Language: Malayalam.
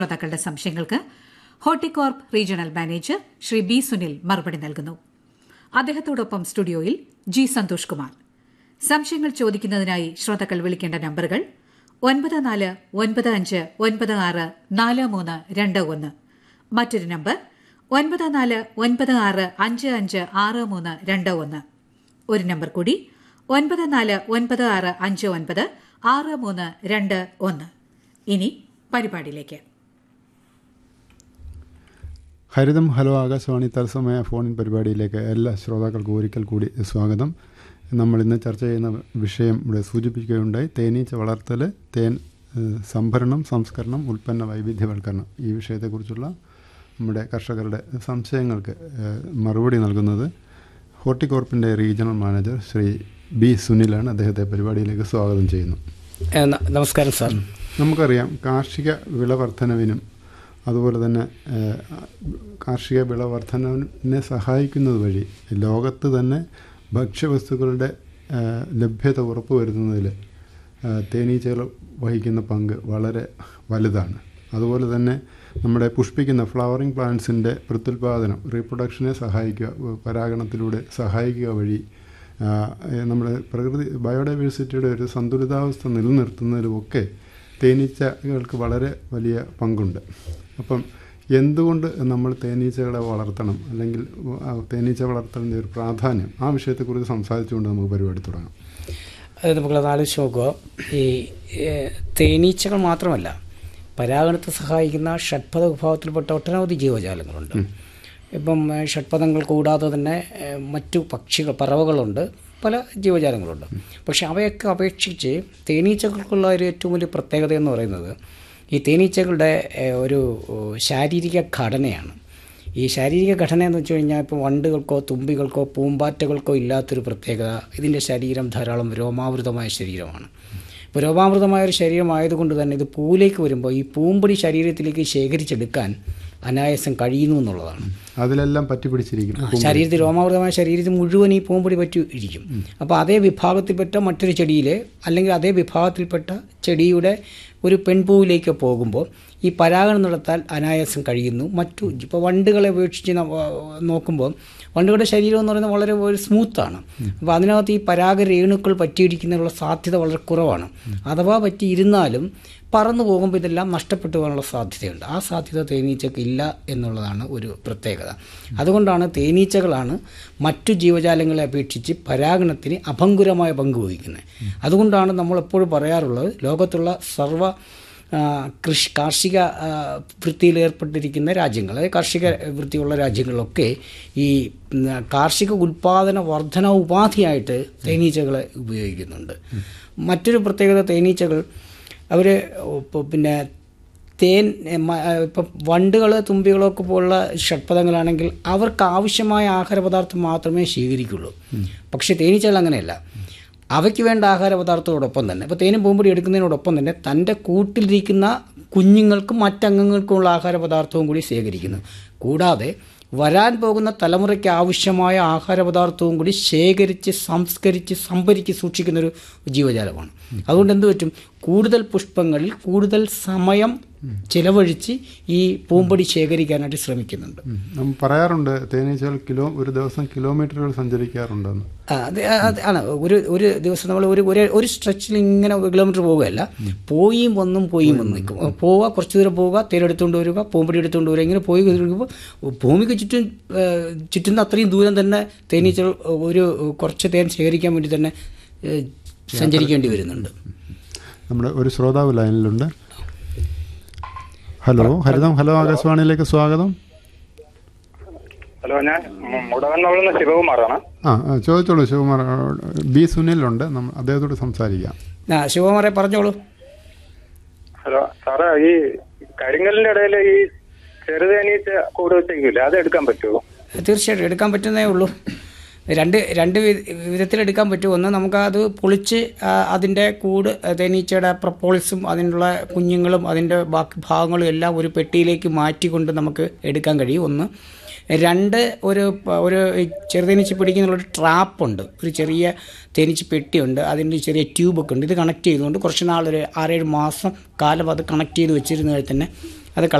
ശ്രോതാക്കളുടെ സംശയങ്ങൾക്ക് Horticorp regional manager Shri B Sunil മറുപടി നൽകുന്നു അദ്ദേഹത്തോടൊപ്പം സ്റ്റുഡിയോയിൽ ജി സന്തോഷ് കുമാർ സംശയങ്ങൾ ചോദിക്കുന്നതിനായി ശ്രോതാക്കൾ വിളിക്കേണ്ട നമ്പറുകൾ ഒൻപത് നാല് ഒൻപത് അഞ്ച് ഒൻപത് ആറ് നാല് മൂന്ന് രണ്ട് ഒന്ന് മറ്റൊരു നമ്പർ ഒൻപത് നാല് ഒൻപത് ആറ് അഞ്ച് അഞ്ച് ആറ് മൂന്ന് രണ്ട് ഒന്ന് ഒരു നമ്പർ കൂടി ഒൻപത് നാല് ഒൻപത് ആറ് അഞ്ച് ഒൻപത് ആറ് മൂന്ന് രണ്ട് ഒന്ന് ഇനി പരിപാടിയിലേക്ക് ഹരിതം ഹലോ ആകാശവാണി തത്സമയ ഫോണിൻ പരിപാടിയിലേക്ക് എല്ലാ ശ്രോതാക്കൾക്കും ഒരിക്കൽ കൂടി സ്വാഗതം നമ്മൾ ഇന്ന് ചർച്ച ചെയ്യുന്ന വിഷയം ഇവിടെ സൂചിപ്പിക്കുകയുണ്ടായി തേനീച്ച വളർത്തൽ തേൻ ഏഹ്, സംഭരണം സംസ്കരണം ഉൽപ്പന്ന വൈവിധ്യവൽക്കരണം ഈ വിഷയത്തെക്കുറിച്ചുള്ള നമ്മുടെ കർഷകരുടെ സംശയങ്ങൾക്ക് ഏഹ്, മറുപടി നൽകുന്നത് ഹോർട്ടികോർപ്പിൻ്റെ റീജിയണൽ മാനേജർ ശ്രീ ബി സുനിലാണ് അദ്ദേഹത്തെ പരിപാടിയിലേക്ക് സ്വാഗതം ചെയ്യുന്നു ഏ, ന- നമസ്കാരം സാർ നമുക്കറിയാം കാർഷിക വിളവർദ്ധനവിനും അതുപോലെ തന്നെ ഏഹ്, കാർഷിക വിളവർദ്ധനവിനെ സഹായിക്കുന്നത് വഴി ലോകത്ത് തന്നെ ഭക്ഷ്യവസ്തുക്കളുടെ ഏഹ്, ലഭ്യത ഉറപ്പുവരുത്തുന്നതിൽ ഏഹ്, തേനീച്ചകൾ വഹിക്കുന്ന പങ്ക് വളരെ വലുതാണ് അതുപോലെ തന്നെ നമ്മുടെ പുഷ്പിക്കുന്ന ഫ്ലവറിംഗ് പ്ലാന്റ്സിൻ്റെ പ്രത്യുൽപാദനം റീപ്രൊഡക്ഷനെ സഹായിക്കുക പരാഗണത്തിലൂടെ സഹായിക്കുക വഴി ആഹ് നമ്മുടെ പ്രകൃതി ബയോഡൈവേഴ്സിറ്റിയുടെ ഒരു സന്തുലിതാവസ്ഥ നിലനിർത്തുന്നതിലുമൊക്കെ തേനീച്ചകൾക്ക് വളരെ വലിയ പങ്കുണ്ട് അപ്പം എന്തുകൊണ്ട് നമ്മൾ തേനീച്ചകളെ വളർത്തണം അല്ലെങ്കിൽ ആ തേനീച്ച വളർത്തലിൻ്റെ ഒരു പ്രാധാന്യം ആ വിഷയത്തെക്കുറിച്ച് സംസാരിച്ചുകൊണ്ട് നമുക്ക് പരിപാടി തുടങ്ങാം അത് നമുക്കുള്ളത് ആലോചിച്ച് നോക്കുക ഈ ഏ, തേനീച്ചകൾ മാത്രമല്ല പരാഗണത്തെ സഹായിക്കുന്ന ഷഡ്പദ വിഭാഗത്തിൽപ്പെട്ട ഒട്ടനവധി ജീവജാലങ്ങളുണ്ട് ഇപ്പം ഏ, ഷഡ്പദങ്ങൾ കൂടാതെ തന്നെ ഏ, മറ്റു പക്ഷികൾ പറവകളുണ്ട് പല ജീവജാലങ്ങളുണ്ട് പക്ഷെ അവയൊക്കെ അപേക്ഷിച്ച് തേനീച്ചകൾക്കുള്ള ഒരു ഏറ്റവും വലിയ പ്രത്യേകത എന്ന് പറയുന്നത് ഈ തേനീച്ചകളുടെ ഏ, ഒരു ഓ, ശാരീരിക ഘടനയാണ് ഈ ശാരീരിക ഘടന എന്ന് വെച്ച് കഴിഞ്ഞാൽ ഇപ്പോൾ വണ്ടുകൾക്കോ തുമ്പികൾക്കോ പൂമ്പാറ്റകൾക്കോ ഇല്ലാത്തൊരു പ്രത്യേകത ഇതിൻ്റെ ശരീരം ധാരാളം രോമാവൃതമായ ശരീരമാണ് ഇപ്പോൾ രോമാവൃതമായ ഒരു ശരീരമായതുകൊണ്ട് തന്നെ ഇത് പൂവിലേക്ക് വരുമ്പോൾ ഈ പൂമ്പൊടി ശരീരത്തിലേക്ക് ശേഖരിച്ചെടുക്കാൻ അനായാസം കഴിയുന്നു എന്നുള്ളതാണ് അതിലെല്ലാം പറ്റിപ്പിടിച്ചിരിക്കും ആ, ശരീരത്തിൽ രോമാവൃതമായ ശരീരത്തിൽ മുഴുവൻ ഈ പൂമ്പൊടി പറ്റി ഇരിക്കും അപ്പോൾ അതേ വിഭാഗത്തിൽപ്പെട്ട മറ്റൊരു ചെടിയിൽ അല്ലെങ്കിൽ അതേ വിഭാഗത്തിൽപ്പെട്ട ചെടിയുടെ ഒരു പെൺപൂവിലേക്ക് പോകുമ്പോൾ ഈ പരാഗണം നടത്താൻ അനായാസം കഴിയുന്നു മറ്റു ഇപ്പോൾ വണ്ടുകളെ ഉപേക്ഷിച്ച് നമ്മ- നോക്കുമ്പോൾ വണ്ടുകളുടെ ശരീരം എന്ന് പറയുന്നത് വളരെ ഒരു സ്മൂത്താണ് അപ്പോൾ അതിനകത്ത് ഈ പരാഗ രേണുക്കൾ പറ്റിയിരിക്കുന്നതിനുള്ള സാധ്യത വളരെ കുറവാണ് അഥവാ പറ്റിയിരുന്നാലും പറന്നു പോകുമ്പോൾ ഇതെല്ലാം നഷ്ടപ്പെട്ടു പോകാനുള്ള സാധ്യതയുണ്ട് ആ സാധ്യത തേനീച്ചക്ക് ഇല്ല എന്നുള്ളതാണ് ഒരു പ്രത്യേകത അതുകൊണ്ടാണ് തേനീച്ചകളാണ് മറ്റു ജീവജാലങ്ങളെ അപേക്ഷിച്ച് പരാഗണത്തിന് അഭങ്കുരമായ പങ്ക് വഹിക്കുന്നത് അതുകൊണ്ടാണ് നമ്മൾ എപ്പോഴും പറയാറുള്ളത് ലോകത്തുള്ള സർവ്വ ആ, കൃഷി കാർഷിക ആ, വൃത്തിയിൽ ഏർപ്പെട്ടിരിക്കുന്ന രാജ്യങ്ങൾ അതായത് കാർഷിക വൃത്തിയുള്ള രാജ്യങ്ങളിലൊക്കെ ഈ ഉം, കാർഷിക ഉൽപാദന വർധന ഉപാധിയായിട്ട് തേനീച്ചകളെ ഉപയോഗിക്കുന്നുണ്ട് മറ്റൊരു പ്രത്യേകത തേനീച്ചകൾ അവർ പിന്നെ തേൻ ഇപ്പം വണ്ടുകൾ തുമ്പികളൊക്കെ പോലുള്ള ഷഡ്പദങ്ങളാണെങ്കിൽ അവർക്ക് ആവശ്യമായ ആഹാരപദാർത്ഥം മാത്രമേ സ്വീകരിക്കുള്ളൂ പക്ഷേ തേനീച്ചകൾ അങ്ങനെയല്ല അവയ്ക്ക് വേണ്ട ആഹാര പദാർത്ഥത്തോടൊപ്പം തന്നെ ഇപ്പോൾ തേനും പൂമ്പൊടി എടുക്കുന്നതിനോടൊപ്പം തന്നെ തൻ്റെ കൂട്ടിലിരിക്കുന്ന കുഞ്ഞുങ്ങൾക്കും മറ്റംഗങ്ങൾക്കുമുള്ള ആഹാര പദാർത്ഥവും കൂടി ശേഖരിക്കുന്നു കൂടാതെ വരാൻ പോകുന്ന തലമുറയ്ക്ക് ആവശ്യമായ ആഹാര പദാർത്ഥവും കൂടി ശേഖരിച്ച് സംസ്കരിച്ച് സംഭരിച്ച് സൂക്ഷിക്കുന്ന ഒരു ജീവജാലമാണ് അതുകൊണ്ട് എന്ത് പറ്റും കൂടുതൽ പുഷ്പങ്ങളിൽ കൂടുതൽ സമയം ചിലവഴിച്ച് ഈ പൂമ്പൊടി ശേഖരിക്കാനായിട്ട് ശ്രമിക്കുന്നുണ്ട് ഉം. നമ്മൾ പറയാറുണ്ട് തേനീച്ചകൾ കിലോ ഒരു ദിവസം കിലോമീറ്ററുകൾ സഞ്ചരിക്കാറുണ്ടെന്ന് ആ, അത് അത് ആണ് ഒരു ഒരു ദിവസം നമ്മൾ ഒരു ഒരു ഒരു സ്ട്രെച്ചിൽ ഇങ്ങനെ ഒരു കിലോമീറ്റർ പോവുകയല്ല പോയും വന്നും പോയും വന്നും നിൽക്കും പോവുക കുറച്ച് ദൂരം പോവുക തേരെടുത്തുകൊണ്ട് വരിക പൂമ്പടി എടുത്തുകൊണ്ട് വരിക ഇങ്ങനെ പോയി കഴിയുമ്പോൾ ഭൂമിക്ക് ചുറ്റും ഏ, ചുറ്റുന്ന അത്രയും ദൂരം തന്നെ തേനീച്ചകൾ ഒരു കുറച്ച് തേൻ ശേഖരിക്കാൻ വേണ്ടി തന്നെ ഏ, സഞ്ചരിക്കേണ്ടി വരുന്നുണ്ട് നമ്മുടെ ഒരു ശ്രോതാവ് ലൈനിലുണ്ട് ഹലോ ഹരിതം ഹലോ ആകാശവാണിയിലേക്ക് സ്വാഗതം ഹലോ ഞാൻ മുടവന്നവിടുന്ന് ശിവകുമാറാണ് ആ ആ, ചോദിച്ചോളൂ ശിവകുമാർ ആ, ബി സുനിലുണ്ട് നമ്മൾ അദ്ദേഹത്തോട് സംസാരിക്കാം ആ ശിവകുമാറെ പറഞ്ഞോളൂ ഹലോ സാറേ ഈ കരിങ്കലിന്റെ ഇടയിൽ ഈ ചെറുതേനീച്ച കൂട് വെച്ചേക്കില്ല അത് എടുക്കാൻ പറ്റുമോ തീർച്ചയായിട്ടും എടുക്കാൻ പറ്റുന്നേ ഉള്ളൂ രണ്ട് രണ്ട് വി- വിധത്തിലെടുക്കാൻ പറ്റും ഒന്ന് നമുക്കത് പൊളിച്ച് ആ, അതിൻ്റെ കൂട് തേനീച്ചയുടെ പ്രപ്പോൾസും അതിനുള്ള കുഞ്ഞുങ്ങളും അതിൻ്റെ ബാക്കി ഭാഗങ്ങളും എല്ലാം ഒരു പെട്ടിയിലേക്ക് മാറ്റിക്കൊണ്ട് നമുക്ക് എടുക്കാൻ കഴിയും ഒന്ന് രണ്ട് ഒരു പ- ഒരു ചെറുതേനീച്ച പിടിക്കുന്നുള്ളൊരു ട്രാപ്പുണ്ട് ഒരു ചെറിയ തേനീച്ച പെട്ടിയുണ്ട് അതിൻ്റെ ചെറിയ ട്യൂബൊക്കെ ഉണ്ട് ഇത് കണക്ട് ചെയ്തുകൊണ്ട് കുറച്ച് നാളൊരു ആറേഴ് മാസം കാലം അത് കണക്ട് ചെയ്ത് വെച്ചിരുന്നതിൽ തന്നെ അത്